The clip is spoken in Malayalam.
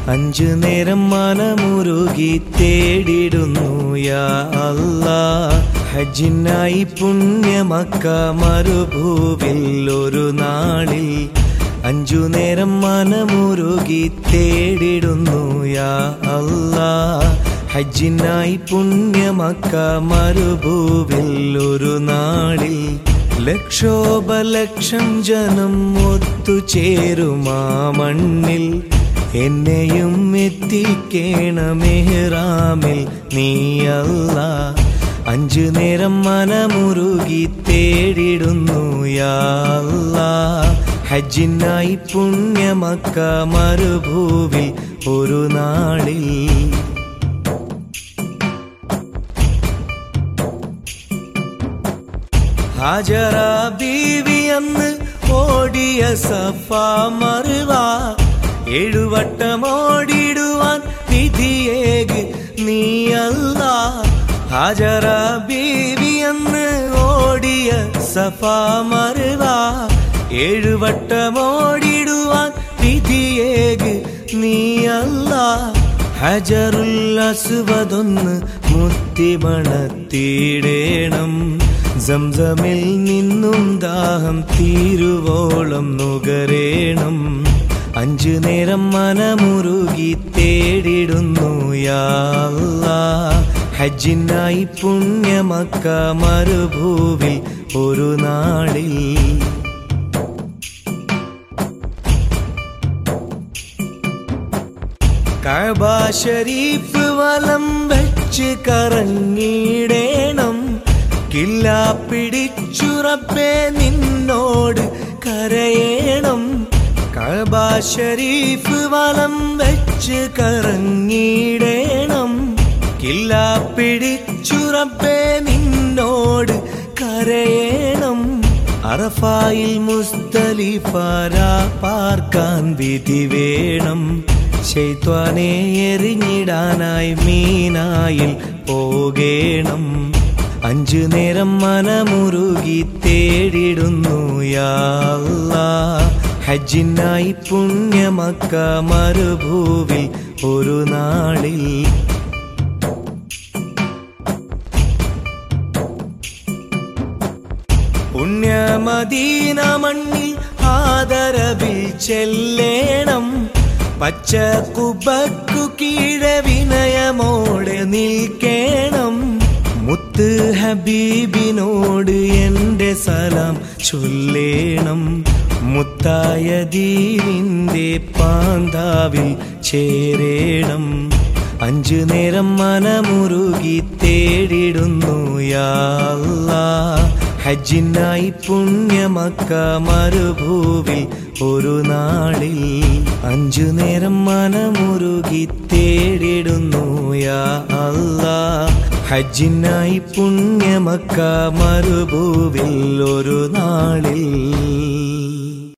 അഞ്ചു നേരം മനമുരുകി തേടിടുന്നു യാ അല്ലാ ഹജ്ജിനായി പുണ്യമക്ക മരുഭൂവിൽ ഒരു നാളിൽ അഞ്ചു നേരം മനമുരുകി തേടിടുന്നു യാ അല്ലാ ഹജ്ജിനായി പുണ്യമക്ക മരുഭൂവിൽ ഒരു നാളിൽ ലക്ഷോപലക്ഷം ജനം ഒത്തുചേരുമാ മണ്ണിൽ എന്നെയും എത്തിക്കേണമെഹ്റാമിൽ നീയല്ല അഞ്ചു നേരം മനമുരുകി തേടിടുന്നു യാല്ല ഹജ്ജിനായി പുണ്യമക്ക മരുഭൂവിൽ ഒരു നാളിൽ ഹാജറ ബീവി അന്ന് ഓടിയ സഫ മറുവ ഏഴുവട്ടം ഓടിടുവാൻ വിധിയേക് നീയല്ല ഹാജറ ബീവി അന്ന് ഓടിയ സഫ മറുവ ഏഴുവട്ടം ഓടിടുവാൻ വിധിയേക് നീയല്ല ഹജറുൽ അസ്വദൊന്ന് മുത്തിമണത്തിടേണം സംസമിൽ നിന്നും ദാഹം തീരുവോളം നുകരേണം അഞ്ചു നേരം മനമുരുകി തേടിടുന്നു യാ ഹജ്ജിനായി പുണ്യമക്ക മരുഭൂവിൽ ഒരു നാളിൽ കഅബ ഷരീഫ് വലം വെച്ച് കറങ്ങിടേണം കില്ല പിടിച്ചുറപ്പേ നിന്നോട് കരയേണം കഅബ ഷരീഫ് വലം വെച്ച് കറങ്ങിടേണം കില്ല പിടിച്ചുറപ്പേ നിന്നോട് കരയേണം അറഫായിൽ മുസ്തലിഫാര പാർക്കാൻ വിധി വേണം ശൈത്വാനെ എറിഞ്ഞിടാനായി മീനായിൽ പോകേണം അഞ്ചു നേരം മനമുരുകി തേടിടുന്നു യാ ഹജ്ജിനായി പുണ്യമക്ക മരുഭൂവിൽ ഒരു നാളിൽ പുണ്യമദീന മണ്ണിൽ ആദരവിൽ ചെല്ലേണം പച്ച കുബക്കു കീഴെ വിനയമോടെ നിൽക്കേണം മുത്ത് ഹബീബിനോട് എൻ്റെ സലാം ചൊല്ലേണം മുത്തായ ദീനിന്റെ പാന്താവിൽ ചേരേണം അഞ്ചു നേരം മനമുരുകി തേടിടുന്നു യാ ഹജ്ജിനായി പുണ്യമക്ക മരുഭൂവിൽ ഒരു നാളിൽ അഞ്ചു നേരം മനമുരുകി തേടിടുന്നു യാ അല്ലാ ഹജ്ജിനായി പുണ്യമക്ക മരുഭൂവിൽ ഒരു നാളിൽ